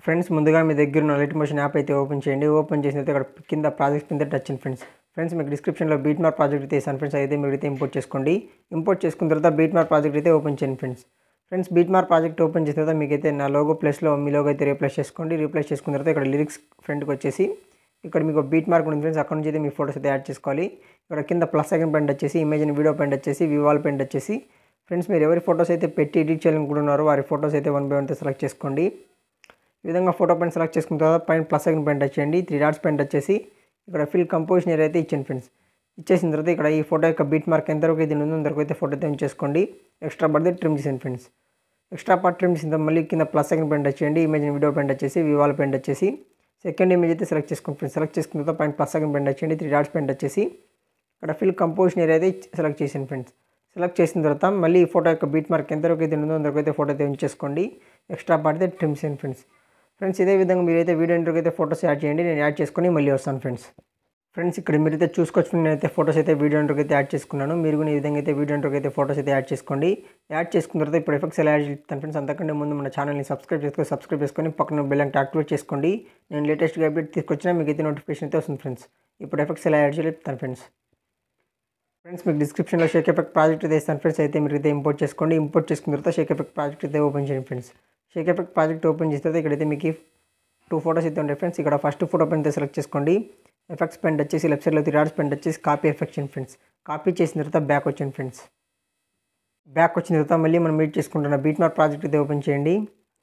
friends ముందుగా మీ దగ్గర ఉన్న లైట్ మోషన్ యాప్ అయితే ఓపెన్ చేయండి ఓపెన్ చేసిన తర్వాత ఇక్కడ కింద ప్రాజెక్ట్ కింద టచ్ చేయండి ఫ్రెండ్స్ ఫ్రెండ్స్ మీకు డిస్క్రిప్షన్లో బీట్ మార్క్ ప్రాజెక్ట్ అయితే ఇస్తాను ఫ్రెండ్స్ అయితే మీరు అయితే ఇంపోర్ట్ చేసుకోండి ఇంపోర్ట్ చేసుకున్న తర్వాత బీట్ మార్క్ ప్రాజెక్ట్ అయితే ఓపెన్ చేయండి friends friends beat mark project open చేసిన తర్వాత మీకైతే నా లోగో ప్లేస్లో మీ లోగో అయితే రీప్లేస్ చేసుకోండి రీప్లేస్ చేసుకున్న తర్వాత ఇక్కడ లిరిక్స్ ఫ్రంట్కి వచ్చేసి ఇక్కడ మీకు బీట్ మార్క్ ఉంది ఫ్రెండ్స్ అక్కడ నుంచి అయితే మీ ఫోటోస్ అయితే యాడ్ చేసుకోవాలి ఇక్కడ కింద ప్లస్ సెకండ్ పెయింట్ వచ్చేసి ఇమేజ్ వీడియో పెయింట్ వచ్చేసి వివాల్ పెయింట్ వచ్చేసి ఫ్రెండ్స్ మీరు ఎవరి ఫోటోస్ అయితే పెట్టి ఎడిట్ చేయాలనుకుంటున్నారో వారి ఫోటోస్ అయితే వన్ బై వన్ సెలెక్ట్ చేసుకోండి ఈ విధంగా ఫోటో పెయింట్ సెలెక్ట్ చేసుకున్న తర్వాత పైన ప్లస్ సెకండ్ పెయింట్ వచ్చేయండి త్రీ డాట్స్ పెయింట్ వచ్చేసి ఇక్కడ ఫిల్ కంపోజిషన్ ఏరియా అయితే ఇచ్చాను ఫ్రెండ్స్ ఇచ్చేసిన తర్వాత ఇక్కడ ఈ ఫోటో యొక్క బీట్ మార్క్ ఎంతవరకు అయితే ఉందో అంతవరకు అయితే ఫోటో అయితే ఉంచేసుకోండి ఎక్స్ట్రా పడితే ట్రిమ్ చేసాను ఫ్రెండ్స్ ఎక్స్ట్రా పార్ట్ ట్రిమ్ చేసిన తర్వాత మళ్ళీ కింద ప్లస్ సెకండ్ పెయింట్ వచ్చేయండి ఇమేజ్ వీడియో పెయింట్ వచ్చేసి వివాల్ పెయింట్ వచ్చేసి సెకండ్ ఇమేజ్ అయితే సెలెక్ట్ చేసుకోండి ఫ్రెండ్స్ సెలెక్ట్ చేసుకున్న తర్వాత పైన ప్లస్ సెకండ్ పెయింట్ వచ్చేయండి త్రీ డాట్స్ పెయింట్ వచ్చేసి ఇక్కడ ఫిల్ కంపోజిషన్ ఏరియా అయితే సెలెక్ట్ చేసాను ఫ్రెండ్స్ సెలెక్ట్ చేసిన తర్వాత మళ్ళీ ఈ ఫోటో యొక్క బీట్ మార్క్ ఎంతవరకు అయితే ఉందో అంతవరకు అయితే ఫోటో అయితే ఉంచేసుకోండి ఎక్స్ట్రా పార్ట్ అయితే ట్రిమ్ చేయండి ఫ్రెండ్స్ ఫ్రెండ్స్ ఇదే విధంగా మీరైతే వీడియో ఇంటర్వ్యూకి అయితే ఫోటోస్ యాడ్ చేయండి నేను యాడ్ చేసుకొని మళ్ళీ వస్తాను ఫ్రెండ్స్ ఫ్రెండ్స్ ఇక్కడ మీరైతే చూసుకోవచ్చు నేనైతే ఫోటోస్ అయితే వీడియో ఇంటర్వ్యూకి అయితే యాడ్ చేసుకున్నాను మీరు కూడా ఈ విధంగా అయితే వీడియో ఇంటర్వ్యూకి అయితే ఫోటోస్ అయితే యాడ్ చేసుకోండి యాడ్ చేసుకున్న తర్వాత ఇప్పుడు ఎఫెక్ట్స్ ఎలా యాడ్ చేస్తాను ఫ్రెండ్స్ అంతకంటే ముందు మన ఛానల్ని సబ్స్క్రైబ్ చేసుకొని సబ్స్క్రైబ్ చేసుకొని పక్కన బెల్ అంటే యాక్టివేట్ చేసుకోండి నేను లేటెస్ట్గా అప్డేట్ తీసుకొచ్చినా మీకు అయితే నోటిఫికేషన్ అయితే వస్తుంది ఫ్రెండ్స్ ఇప్పుడు ఎఫెక్ట్స్ ఎలా యాడ్ చేయాలి చెప్తాను ఫ్రెండ్స్ ఫ్రెండ్స్ మీకు డిస్క్రిప్షన్లో షేక్ ఎఫెక్ట్ ప్రాజెక్ట్ అయితే ఇస్తాను ఫ్రెండ్స్ అయితే మీరు అయితే ఇంపోర్ట్ చేసుకోండి ఇంపోర్ట్ చేసుకున్న తర్వాత షేక్ ఎఫెక్ట్ ప్రాజెక్ట్ అయితే ఓపెన్ చేయండి friends shake effect project open చేసిన తర్వాత ఇక్కడైతే మీకు టూ ఫోటోస్ అయితే ఉంటాయి ఫ్రెండ్స్ ఇక్కడ ఫస్ట్ ఫోటో పెన్ అయితే సెలెక్ట్ చేసుకోండి ఎఫెక్ట్స్ పెయింట్ వచ్చేసి లెఫ్ట్ సైడ్లో త్రీ డాట్స్ పెయింట్ వచ్చేసి కాపీ ఎఫెక్షన్ ఫ్రెండ్స్ కాపీ చేసిన తర్వాత బ్యాక్ వచ్చింది ఫ్రెండ్స్ బ్యాక్ వచ్చిన తర్వాత మళ్ళీ మనం మీట్ చేసుకుంటున్న బీట్ మార్క్ ప్రాజెక్ట్ అయితే ఓపెన్ చేయండి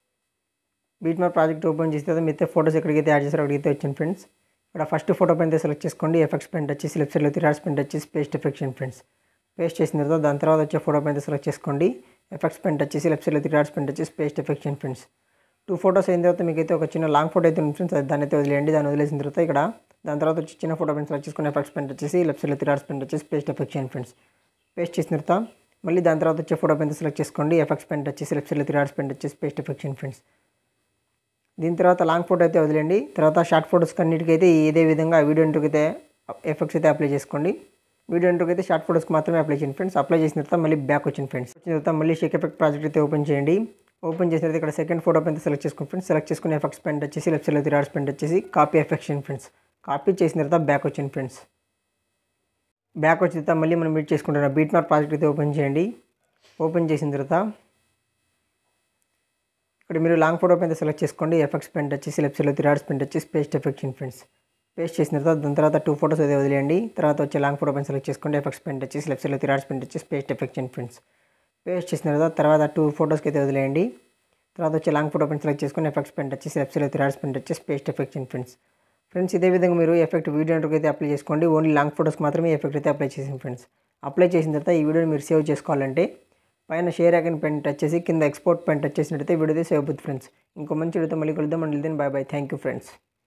బీట్ మార్క్ ప్రాజెక్ట్ ఓపెన్ చేసిన తర్వాత మీతో ఫోటోస్ ఎక్కడికైతే యాడ్ చేస్తారో అక్కడికైతే వచ్చింది ఫ్రెండ్స్ ఇక్కడ ఫస్ట్ ఫోటో పెన్ అయితే సెలెక్ట్ చేసుకోండి ఎఫెక్ట్స్ పెయింట్ వచ్చేసి లెఫ్ట్ సైడ్లో త్రీ డాట్స్ పెయింట్ వచ్చేసి పేస్ట్ ఎఫెక్షన్ ఫ్రెండ్స్ పేస్ట్ చేసిన తర్వాత దాని తర్వాత వచ్చే ఫోటో పెన్ అయితే సెలెక్ట్ చేసుకోండి ఎఫెక్ట్స్ పెయింట్ వచ్చేసి లెఫ్ట్ సైడ్లో త్రీ డాట్స్ పెయింట్ వచ్చేసి paste affection friends two photos అయిన తర్వాత మీకు అయితే ఒక చిన్న లాంగ్ ఫోటో అయితే ఉంది ఫ్రెండ్స్ అది దాన్ని అయితే వదిలేయండి దాన్ని వదిలేసిన తర్వాత ఇక్కడ దాని తర్వాత వచ్చి చిన్న ఫోటో పెన్ సెలెక్ట్ చేసుకుని ఎఫెక్ట్స్ పెయింట్ వచ్చేసి లెఫ్ట్ సైడ్లో త్రీ డాట్స్ పెయింట్ వచ్చేసి పేస్ట్ ఎఫెక్షన్ ఫ్రెండ్స్ పేస్ట్ చేసిన తర్వాత మళ్ళీ దాని తర్వాత వచ్చే ఫోటో పెన్ సెలెక్ట్ చేసుకోండి ఎఫెక్ట్స్ పెయింట్ వచ్చేసి లెఫ్ట్ సైడ్లో త్రీ డాట్స్ పెయింట్ వచ్చేసి పేస్ట్ ఎఫెక్షన్ ఫ్రెండ్స్ దీని తర్వాత లాంగ్ ఫోటో అయితే వదిలేండి తర్వాత షార్ట్ ఫోటోస్ అన్నిటికీ అయితే ఇదే విధంగా వీడియో ఇంటర్కి అయితే ఎఫెక్ట్స్ అయితే అప్లై చేసుకోండి వీడియో ఇంటర్కి అయితే షార్ట్ ఫోటోస్కి మాత్రమే అప్లై చేయండి ఫ్రెండ్స్ అప్లై చేసిన తర్వాత మళ్ళీ బ్యాక్ వచ్చింది ఫ్రెండ్స్ వచ్చిన తర్వాత మళ్ళీ షేక్ ఎఫెక్ట్ ప్రాజెక్ట్ అయితే ఓపెన్ చేయండి ఓపెన్ చేసిన తర్వాత ఇక్కడ సెకండ్ ఫోటో పెన్ సెలెక్ట్ చేసుకోండి ఫ్రెండ్స్ సెలెక్ట్ చేసుకుని ఎఫెక్ట్స్ పెయింట్ వచ్చేసి లెఫ్ట్ సైడ్లో త్రీ డాట్స్ పెయింట్ వచ్చేసి కాపీ ఎఫెక్షన్ ఫ్రెండ్స్ కాపీ చేసిన తర్వాత బ్యాక్ వచ్చింది ఫ్రెండ్స్ బ్యాక్ వచ్చిన తర్వాత మళ్ళీ మనం మీట్ చేసుకుంటున్న బీట్ మార్క్ ప్రాజెక్ట్ అయితే ఓపెన్ చేయండి ఓపెన్ చేసిన తర్వాత ఇక్కడ మీరు లాంగ్ ఫోటో పెయింట్ సెలెక్ట్ చేసుకోండి ఎఫెక్ట్స్ పెయింట్ వచ్చేసి లెఫ్ట్ సైడ్లో త్రీ డాట్స్ పెయింట్ వచ్చేసి పేస్ట్ ఎఫెక్షన్ ఫ్రెండ్స్ పేస్ట్ చేసిన తర్వాత దాని తర్వాత టూ ఫోటోస్ అయితే వదిలేయండి తర్వాత వచ్చే లాంగ్ ఫోటో పెన్ సెలెక్ట్ చేసుకోండి ఎఫెక్ట్స్ పెయింట్ వచ్చేసి లెఫ్ట్ సైడ్లో త్రీ డాట్స్ పెయింట్ వచ్చేసి పేస్ట్ ఎఫెక్షన్ ఫ్రెండ్స్ పేస్ట్ చేసిన తర్వాత తర్వాత టూ ఫోటోస్కి అయితే వదిలేయండి తర్వాత వచ్చే లాంగ్ ఫోటో పెన్ సెలెక్ట్ చేసుకొని ఎఫెక్ట్స్ పెయింట్ వచ్చేసి లెఫ్ట్ సైడ్లో త్రీ డాట్స్ పెయింట్ వచ్చేసి పేస్ట్ ఎఫెక్షన్ ఫ్రెండ్స్ ఫ్రెండ్స్ ఇదే విధంగా మీరు ఎఫెక్ట్ వీడియో ఇంటర్కి అయితే అప్లై చేసుకోండి ఓన్లీ లాంగ్ ఫోటోస్కి మాత్రమే ఎఫెక్ట్ అయితే అప్లై చేసింది ఫ్రెండ్స్ అప్లై చేసిన తర్వాత ఈ వీడియోని మీరు సేవ్ చేసుకోవాలంటే పైన షేర్ ఐకన్ పెయింట్ వచ్చేసి కింద ఎక్స్పోర్ట్ పెయింట్ వచ్చేసినట్టయితే వీడియో అయితే సేవ్ అవుతుంది ఫ్రెండ్స్ ఇంకో మంచి వీడియోతో మళ్ళీ కలుద్దాం అండి bye bye thank you friends